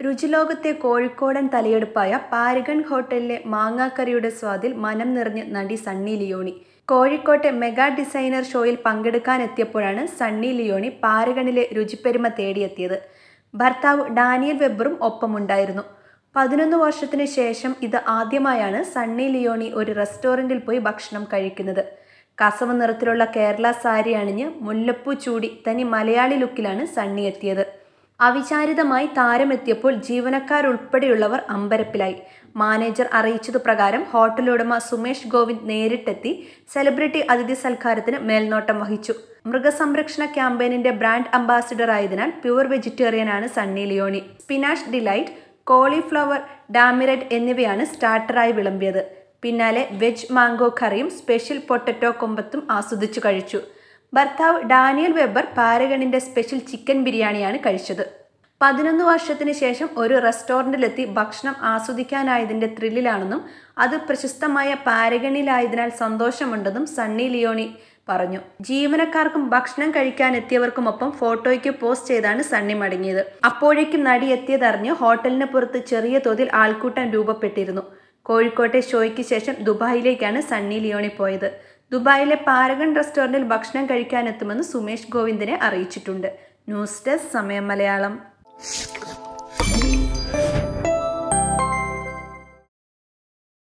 രുചിലോകത്തെ കോഴിക്കോടൻ തലയെടുപ്പായ Paragon ഹോട്ടലിലെ മാങ്ങാക്കറിയുടെ സ്വാദിൽ മനം നിറഞ്ഞ് നടി സണ്ണി ലിയോണി കോഴിക്കോട്ടെ മെഗാ ഡിസൈനർ ഷോയിൽ പങ്കെടുക്കാനെത്തിയപ്പോഴാണ് സണ്ണി ലിയോണി പാരഗണിലെ രുചിപ്പെരുമ തേടിയെത്തിയത് ഭർത്താവ് ഡാനിയൽ വെബറും ഒപ്പമുണ്ടായിരുന്നു പതിനൊന്ന് വർഷത്തിനു ശേഷം ഇത് ആദ്യമായാണ് സണ്ണി ലിയോണി ഒരു റെസ്റ്റോറൻറ്റിൽ പോയി ഭക്ഷണം കഴിക്കുന്നത് കസവ് നിറത്തിലുള്ള കേരള സാരി അണിഞ്ഞ് മുല്ലപ്പൂ ചൂടി തനി മലയാളി ലുക്കിലാണ് സണ്ണി എത്തിയത് അവിചാരിതമായി താരമെത്തിയപ്പോൾ ജീവനക്കാരുൾപ്പെടെയുള്ളവർ അമ്പരപ്പിലായി മാനേജർ അറിയിച്ചതു പ്രകാരം ഹോട്ടൽ ഉടമ സുമേഷ് ഗോവിന്ദ് നേരിട്ടെത്തി സെലിബ്രിറ്റി അതിഥി സൽക്കാരത്തിന് മേൽനോട്ടം വഹിച്ചു മൃഗസംരക്ഷണ ക്യാമ്പയിനിന്റെ ബ്രാൻഡ് അംബാസിഡർ ആയതിനാൽ പ്യുവർ വെജിറ്റേറിയൻ ആണ് Sunny Leone spinach delight cauliflower ഡാമിററ്റ് എന്നിവയാണ് സ്റ്റാർട്ടറായി വിളമ്പിയത് പിന്നാലെ വെജ് മാംഗോ കറിയും സ്പെഷ്യൽ പൊട്ടറ്റോ കൊമ്പത്തും ആസ്വദിച്ചു കഴിച്ചു ഭർത്താവ് ഡാനിയൽ വെബർ പാരഗണിന്റെ സ്പെഷ്യൽ ചിക്കൻ ബിരിയാണിയാണ് കഴിച്ചത് പതിനൊന്ന് വർഷത്തിന് ശേഷം ഒരു റെസ്റ്റോറൻറ്റിലെത്തി ഭക്ഷണം ആസ്വദിക്കാനായതിൻ്റെ ത്രില്ലിലാണെന്നും അത് പ്രശസ്തമായ പാരഗണിലായതിനാൽ സന്തോഷമുണ്ടെന്നും സണ്ണി ലിയോണി പറഞ്ഞു ജീവനക്കാർക്കും ഭക്ഷണം കഴിക്കാൻ എത്തിയവർക്കുമൊപ്പം ഫോട്ടോയ്ക്ക് പോസ്റ്റ് ചെയ്താണ് സണ്ണി മടങ്ങിയത് അപ്പോഴേക്കും നടി എത്തിയതറിഞ്ഞ് ഹോട്ടലിന് പുറത്ത് ചെറിയ തോതിൽ ആൾക്കൂട്ടം രൂപപ്പെട്ടിരുന്നു കോഴിക്കോട്ടെ ഷോയ്ക്ക് ശേഷം ദുബായിലേക്കാണ് സണ്ണി ലിയോണി പോയത് ദുബായിലെ പാരഗൺ റെസ്റ്റോറൻറ്റിൽ ഭക്ഷണം കഴിക്കാനെത്തുമെന്ന് സുമേഷ് ഗോവിന്ദിനെ അറിയിച്ചിട്ടുണ്ട് ന്യൂസ് ഡെസ്ക് സമയം മലയാളം